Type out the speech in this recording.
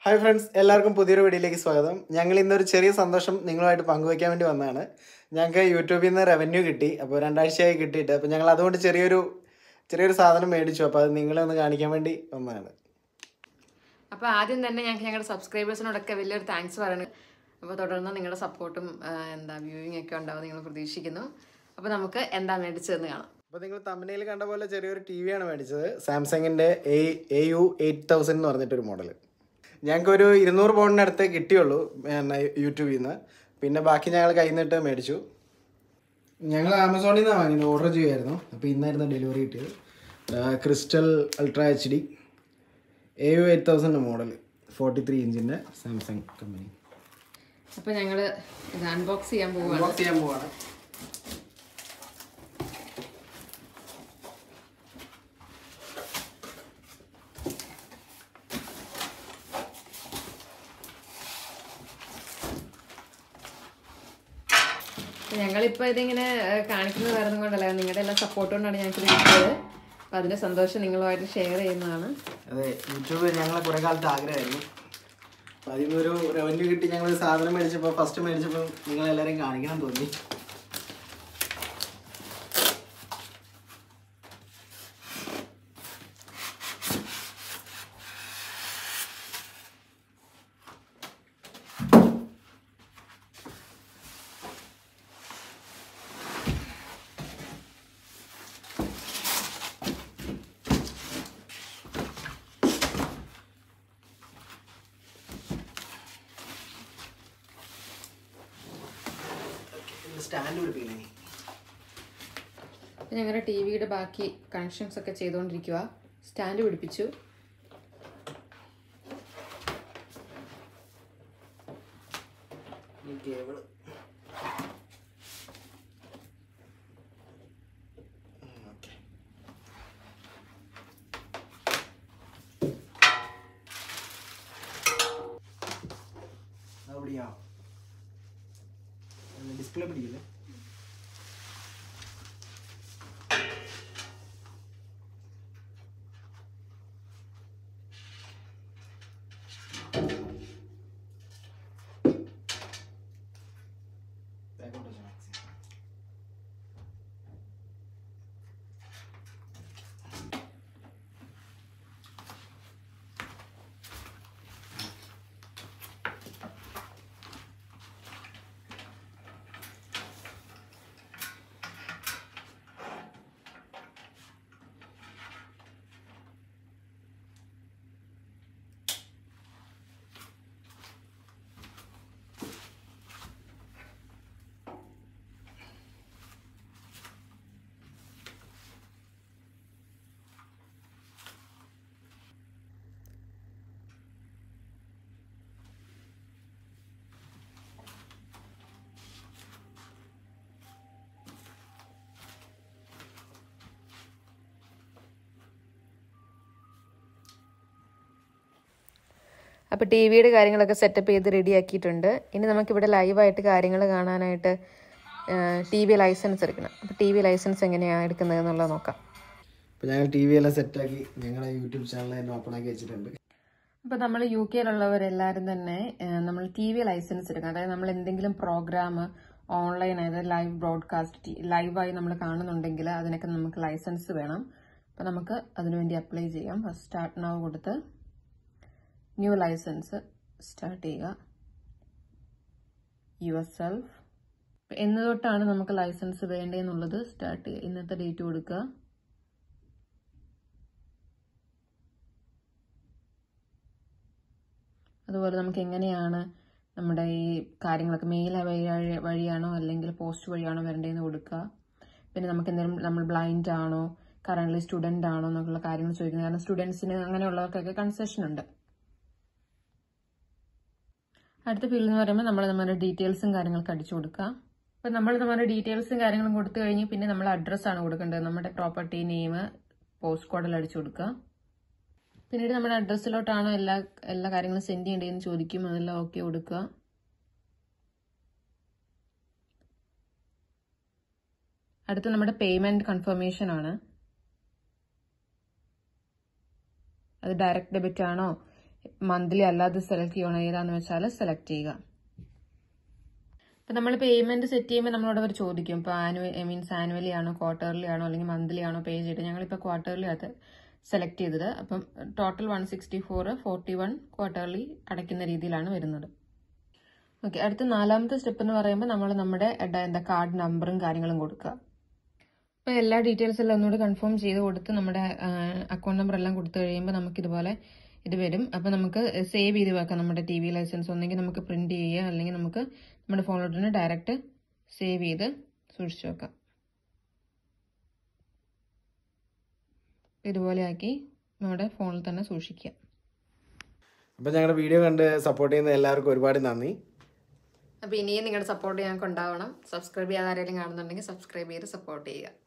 Hi friends എല്ലാവർക്കും പുതിയൊരു വീഡിയോയിലേക്ക് സ്വാഗതം ഞങ്ങൾ ഇന്നൊരു ചെറിയ സന്തോഷം നിങ്ങളുമായിട്ട് പങ്കുവയ്ക്കാൻ വേണ്ടി വന്നതാണ് ഞങ്ങൾക്ക് യൂട്യൂബിൽ നിന്ന് റവന്യൂ കിട്ടി അപ്പോൾ രണ്ടാഴ്ചയായി കിട്ടിയിട്ട് അപ്പോൾ ഞങ്ങൾ അതുകൊണ്ട് ചെറിയൊരു ചെറിയൊരു സാധനം മേടിച്ചു അപ്പോൾ അത് നിങ്ങളെ ഒന്ന് കാണിക്കാൻ വേണ്ടി വന്നതാണ് അപ്പോൾ ആദ്യം തന്നെ ഞങ്ങൾക്ക് ഞങ്ങളുടെ സബ്സ്ക്രൈബേഴ്സിനോടൊക്കെ വലിയൊരു താങ്ക്സ് പറയണം അപ്പോൾ തുടർന്ന് നിങ്ങളുടെ സപ്പോർട്ടും എന്താ വ്യൂവിങ് ഒക്കെ ഉണ്ടാവും നിങ്ങൾ പ്രതീക്ഷിക്കുന്നു അപ്പോൾ നമുക്ക് എന്താ മേടിച്ചതെന്ന് കാണാം അപ്പോൾ നിങ്ങൾ തമിഴിൽ കണ്ട പോലെ ചെറിയൊരു ടി വിയാണ് മേടിച്ചത് സാംസങ്ങിൻ്റെ A A U eight thousand എന്ന് പറഞ്ഞിട്ടൊരു മോഡൽ ഞങ്ങൾക്കൊരു ഇരുന്നൂറ് പൗണ്ടിനടുത്ത് കിട്ടിയുള്ളൂ പിന്നെ യൂട്യൂബിൽ നിന്ന് പിന്നെ ബാക്കി ഞങ്ങൾ കയ്യിൽ നിന്നിട്ട് മേടിച്ചു ഞങ്ങൾ ആമസോണിൽ നിന്നാണ് വാങ്ങിയത് ഓർഡർ ചെയ്യുമായിരുന്നു അപ്പോൾ ഇന്നായിരുന്നു ഡെലിവറി കിട്ടിയത് crystal ultra H D A U eight thousand model forty three ഇഞ്ചിൻ്റെ സാംസങ് കമ്പനി അപ്പോൾ ഞങ്ങൾ ഇത് അൺബോക്സ് ചെയ്യാൻ പോവുകയാണ് ബോക്സ് ചെയ്യാൻ പോവാണ് അപ്പോൾ ഞങ്ങളിപ്പോൾ ഇതിങ്ങനെ ഏഹ്, കാണിക്കുന്നത് വരുന്നത് കൊണ്ടല്ല നിങ്ങളുടെ എല്ലാ സപ്പോർട്ട് കൊണ്ടാണ് ഞങ്ങൾക്ക് ഇത് കിട്ടിയത് അപ്പോൾ അതിൻ്റെ സന്തോഷം നിങ്ങളുമായിട്ട് ഷെയർ ചെയ്യുന്നതാണ് അതെ യൂട്യൂബ് ഞങ്ങളെ കുറേ കാലത്ത് ആഗ്രഹമായിരുന്നു അപ്പം അതിൽ നിന്നൊരു റവന്യൂ കിട്ടി ഞങ്ങൾ ഒരു സാധനം മേടിച്ചപ്പോൾ ഫസ്റ്റ് മേടിച്ചപ്പോൾ നിങ്ങളെല്ലാവരെയും കാണിക്കണം തോന്നി സ്റ്റാൻഡ് പിടിപ്പിക്കണേ അപ്പോൾ ഞങ്ങളുടെ ടി വിയുടെ ബാക്കി കണക്ഷൻസ് ഒക്കെ ചെയ്തുകൊണ്ടിരിക്കുക സ്റ്റാൻഡ് പിടിപ്പിച്ചു ഈ കേബിൾ ഓക്കെ அப்படியா டிஸ்பிளே பிடிக்கல Backup doesn't access. അപ്പോൾ ടി വിയുടെ കാര്യങ്ങളൊക്കെ സെറ്റപ്പ് ചെയ്ത് റെഡി ആക്കിയിട്ടുണ്ട് ഇനി നമുക്കിവിടെ ലൈവായിട്ട് കാര്യങ്ങൾ കാണാനായിട്ട് ടി വി ലൈസൻസ് എടുക്കണം അപ്പോൾ ടി വി ലൈസൻസ് എങ്ങനെയാണ് എടുക്കുന്നത് എന്നുള്ളത് നോക്കാം അപ്പോൾ ഞങ്ങൾ ടി വി എല്ലാം സെറ്റാക്കി ഞങ്ങളുടെ യൂട്യൂബ് ചാനൽ തന്നെ ഓപ്പൺ ആക്കി വെച്ചിട്ടുണ്ട് അപ്പോൾ നമ്മൾ യു കെയിലുള്ളവരെല്ലാവരും തന്നെ ഏഹ്, നമ്മൾ ടി വി ലൈസൻസ് എടുക്കണം അതായത് നമ്മൾ എന്തെങ്കിലും പ്രോഗ്രാം ഓൺലൈൻ അതായത് ലൈവ് ബ്രോഡ്കാസ്റ്റ് ലൈവായി നമ്മൾ കാണുന്നുണ്ടെങ്കിൽ അതിനൊക്കെ നമുക്ക് ലൈസൻസ് വേണം അപ്പോൾ നമുക്ക് അതിനുവേണ്ടി അപ്ലൈ ചെയ്യാം ഫസ്റ്റ് സ്റ്റാർട്ട് നാവ് കൊടുത്ത് ന്യൂ ലൈസൻസ് സ്റ്റാർട്ട് ചെയ്യുക യുവർ സെൽഫ് എന്ന് തൊട്ടാണ് നമുക്ക് ലൈസൻസ് വേണ്ടതെന്നുള്ളത് സ്റ്റാർട്ട് ചെയ്യുക ഇന്നത്തെ ഡേറ്റ് കൊടുക്കുക അതുപോലെ നമുക്ക് എങ്ങനെയാണ് നമ്മുടെ ഈ കാര്യങ്ങളൊക്കെ മെയിൽ വഴി വഴിയാണോ അല്ലെങ്കിൽ പോസ്റ്റ് വഴിയാണോ വരേണ്ടതെന്ന് കൊടുക്കുക പിന്നെ നമുക്ക് എന്തെങ്കിലും നമ്മൾ ബ്ലൈൻഡ് ആണോ കറന്റ് സ്റ്റുഡന്റ് ആണോ എന്നുള്ള കാര്യങ്ങൾ ചോദിക്കുന്നത് കാരണം സ്റ്റുഡൻസിന് അങ്ങനെയുള്ളവർക്കൊക്കെ കൺസെഷൻ ഉണ്ട് അടുത്ത ഫീൽഡ് എന്ന് പറയുമ്പോൾ നമ്മൾ നമ്മുടെ ഡീറ്റെയിൽസും കാര്യങ്ങളൊക്കെ അടിച്ചു കൊടുക്കുക അപ്പം നമ്മൾ നമ്മുടെ ഡീറ്റെയിൽസും കാര്യങ്ങളും കൊടുത്തു കഴിഞ്ഞ് പിന്നെ നമ്മൾ അഡ്രസ്സാണ് കൊടുക്കേണ്ടത് നമ്മുടെ പ്രോപ്പർട്ടി നെയിം പോസ്റ്റ് കോഡിൽ അടിച്ചു കൊടുക്കുക പിന്നീട് നമ്മുടെ അഡ്രസ്സിലോട്ടാണോ എല്ലാ എല്ലാ കാര്യങ്ങളും സെൻഡ് ചെയ്യേണ്ടതെന്ന് ചോദിക്കും അതെല്ലാം ഓക്കെ കൊടുക്കുക അടുത്ത നമ്മുടെ പേയ്മെന്റ് കൺഫർമേഷൻ ആണ് അത് ഡയറക്റ്റ് ഡെബിറ്റ് ആണോ മന്ത്ലി അല്ലാതെ സെലക്ട് ചെയ്യണോ ഏതാന്ന് വെച്ചാൽ സെലക്ട് ചെയ്യുക ഇപ്പം നമ്മൾ പേയ്മെന്റ് സെറ്റ് ചെയ്യുമ്പോൾ നമ്മളോട് അവർ ചോദിക്കും ഇപ്പോൾ ആനുവൽ മീൻസ് ആനുവലി ആണോ ക്വാർട്ടർലി ആണോ അല്ലെങ്കിൽ മന്ത്ലി ആണോ പേ ചെയ്തിട്ട് ഞങ്ങളിപ്പോൾ ക്വാർട്ടർലി അത് സെലക്ട് ചെയ്തത് അപ്പം total one sixty four forty one quarterly അടയ്ക്കുന്ന രീതിയിലാണ് വരുന്നത് ഓക്കെ അടുത്ത നാലാമത്തെ സ്റ്റെപ്പ് എന്ന് പറയുമ്പോൾ നമ്മൾ നമ്മുടെ എഡ- എന്താ കാർഡ് നമ്പറും കാര്യങ്ങളും കൊടുക്കുക അപ്പോൾ എല്ലാ ഡീറ്റെയിൽസ് എല്ലാം ഒന്നുകൂടി കൺഫേം ചെയ്ത് കൊടുത്ത് നമ്മുടെ അക്കൗണ്ട് നമ്പർ എല്ലാം കൊടുത്തു കഴിയുമ്പോൾ നമുക്ക് ഇതുപോലെ ഇത് വരും അപ്പോൾ നമുക്ക് സേവ് ചെയ്ത് വെക്കാം നമ്മുടെ ടി വി ലൈസൻസ് ഒന്നെങ്കിൽ നമുക്ക് പ്രിന്റ് ചെയ്യുക അല്ലെങ്കിൽ നമുക്ക് നമ്മുടെ ഫോണിലോട്ട് തന്നെ ഡയറക്റ്റ് സേവ് ചെയ്ത് സൂക്ഷിച്ചു വെക്കാം ഇതുപോലെ ആക്കി നമ്മുടെ ഫോണിൽ തന്നെ സൂക്ഷിക്കുക അപ്പോൾ ഞങ്ങളുടെ വീഡിയോ കണ്ട് സപ്പോർട്ട് ചെയ്യുന്ന എല്ലാവർക്കും ഒരുപാട് നന്ദി അപ്പോൾ ഇനിയും നിങ്ങളുടെ സപ്പോർട്ട് ഞങ്ങൾക്ക് ഉണ്ടാവണം സബ്സ്ക്രൈബ് ചെയ്യാതെ ആരെങ്കിലും കാണുന്നുണ്ടെങ്കിൽ സബ്സ്ക്രൈബ് ചെയ്ത് സപ്പോർട്ട് ചെയ്യുക